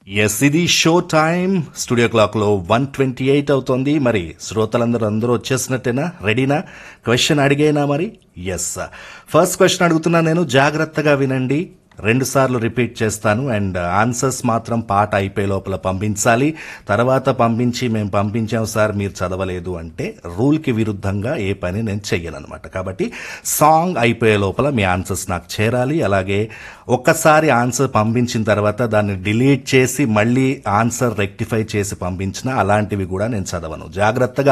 yes ఇది show time studio clock లో one twenty eight అవుతోంది మరి శ్రోతలందరూ అందరూ వచ్చేసినట్టేనా రెడీనా క్వశ్చన్ అడిగేనా మరి ఎస్ ఫస్ట్ క్వశ్చన్ అడుగుతున్నా నేను జాగ్రత్తగా వినండి రెండు సార్లు రిపీట్ చేస్తాను అండ్ ఆన్సర్స్ మాత్రం పాట అయిపోయే లోపల పంపించాలి తర్వాత పంపించి మేము పంపించాం సార్ మీరు చదవలేదు అంటే రూల్కి విరుద్ధంగా ఏ పని నేను చెయ్యనమాట కాబట్టి సాంగ్ అయిపోయే లోపల మీ ఆన్సర్స్ నాకు చేరాలి అలాగే ఒక్కసారి ఆన్సర్ పంపించిన తర్వాత దాన్ని డిలీట్ చేసి మళ్ళీ ఆన్సర్ రెక్టిఫై చేసి పంపించిన అలాంటివి కూడా నేను చదవను జాగ్రత్తగా